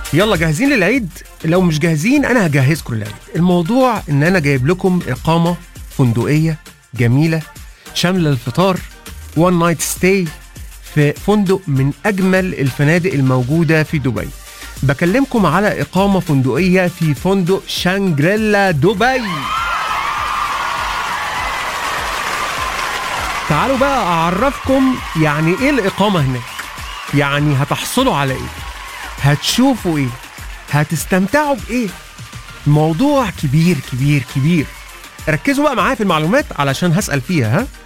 يلا جاهزين للعيد لو مش جاهزين انا هجهزكم للعيد الموضوع ان انا جايب لكم اقامه فندقيه جميله شامله الفطار وان نايت ستاي في فندق من اجمل الفنادق الموجوده في دبي بكلمكم على اقامه فندقيه في فندق شانجريلا دبي تعالوا بقى اعرفكم يعني ايه الاقامه هناك يعني هتحصلوا على ايه هتشوفوا ايه هتستمتعوا بايه موضوع كبير كبير كبير ركزوا بقى معايا في المعلومات علشان هسأل فيها ها